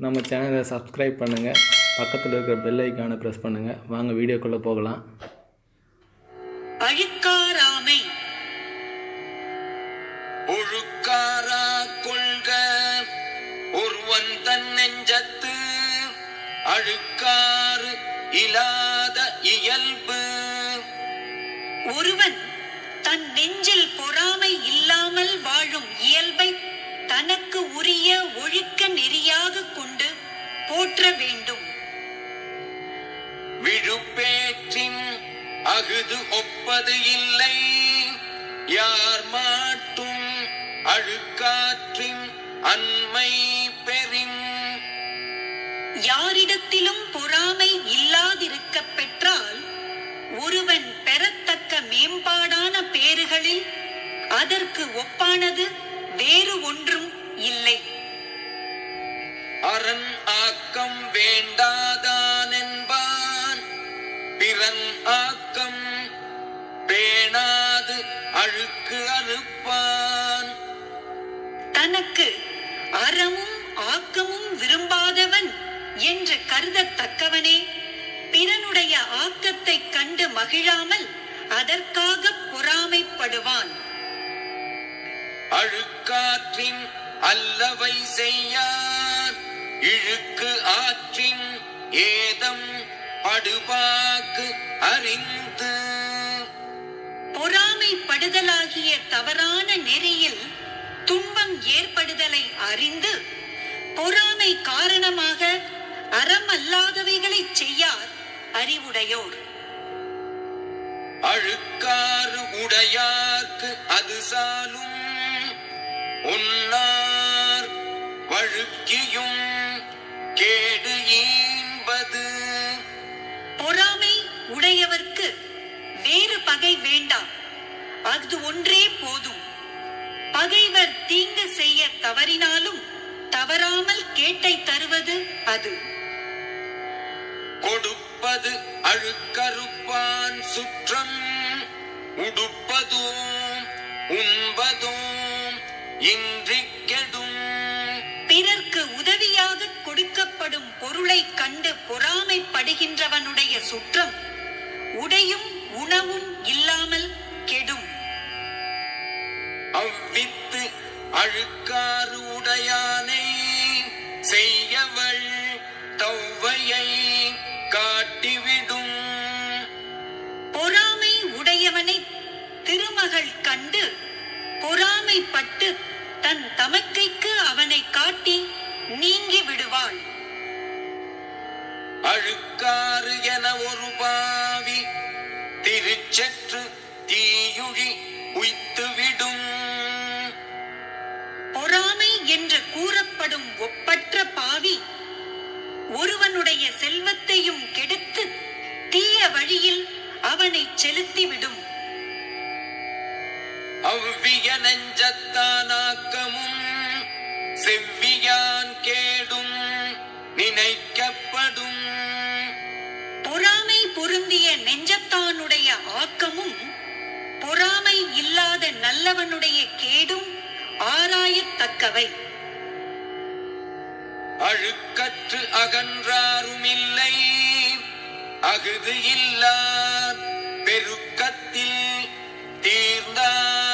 நம்ம சேனலை சப்ஸ்கிரைப் பண்ணுங்கள் பக்கத்தில் இருக்கிற பெல் ஐக்கானை ப்ரெஸ் பண்ணுங்கள் வாங்க வீடியோக்குள்ளே போகலாம் அழுக்காராமை ஒழுக்காரா கொள்க ஒருவன் தன் நெஞ்சத்து அழுக்காறு இலாத இயல்பு ஒருவன் தன் நெஞ்சில் பொறாமை இல்லாமல் வாழும் இயல்பை தனக்கு உரிய ஒழுக்க நெறியாக கொண்டு போற்ற வேண்டும் விழுப்பேற்றின் அகுது ஒப்பது இல்லை யார் மாட்டும் அழுக்காற்றின் அண்மை பெறின் யாரிடத்திலும் பொறாமை இல்லாதிருக்க பெற்றால் ஒருவன் பெறத்தக்க மேம்பாடான பேறுகளில் அதற்கு ஒப்பானது வேறு ஒன்றும் இல்லை அரண் ஆக்கம் வேண்டாதான் என்பான் பிறன் ஆக்கம் பேணாது அழுக்கு அறுப்பான் தனக்கு அறமும் ஆக்கமும் விரும்பாதவன் என்று கருதத்தக்கவனே பிறனுடைய ஆக்கத்தைக் கண்டு மகிழாமல் அதற்காக பொறாமைப்படுவான் அழுக்காற்றின் அல்லவை செய்யார் இழுக்கு ஆற்றின் ஏதம் படுபாக்கு அறிந்து பொறாமைப்படுதலாகிய தவறான நெறியில் துன்பம் ஏற்படுதலை அறிந்து பொறாமை காரணமாக அறமல்லாதவைகளைச் செய்யார் அறிவுடையோர் அழுக்காறு உடையார்க்கு அது சாலும் உன்னார் வழுக்கியும் கேடு ஈன்பது பொறாமை உடையவர்க்கு வேறு பகை வேண்டாம் அது ஒன்றே போதும் பகைவர் தீங்கு செய்ய தவறினாலும் தவறாமல் கேட்டை தருவது அது கொடுப்பது அழுக்கறுப்பான் சுற்றம் உடுப்பதும் உண்பதும் இன்றி கெடும் பிறர்க்கு உதவியாக கொடுக்கப்படும் பொருளைக் கண்டு பொறாமைப்படுகின்றவனுடைய சுற்றம் உடையும் உணவும் இல்லாமல் கெடும் அவ்வித்து அழுக்காறு உடையானை செய்யவள் தவ்வையை காட்டிவிடும் பொறாமை உடையவனை திருமகள் கண்டு பொறாமைப்பட்டு தன் தமக்கைக்கு அவனை காட்டி நீங்கி விடுவாள் அழுக்காறு என ஒரு பாவி திருச்சற்று தீயுழி உய்த்துவிடும் பொறாமை என்று கூறப்படும் ஒப்பற்ற பாவி ஒருவனுடைய செல்வத்தையும் கெடுத்து தீய வழியில் அவனை செலுத்திவிடும் அவ்விய நெஞ்சத்தானாக்கமும் செவ்வியான் கேடும் நினைக்கப்படும் பொறாமை பொருந்திய நெஞ்சத்தானுடைய ஆக்கமும் பொறாமை இல்லாத நல்லவனுடைய கேடும் ஆராயத்தக்கவை அழுக்கற்று அகன்றாருமில்லை அகுது இல்லார் பெருக்கத்தில் தீர்ந்தார்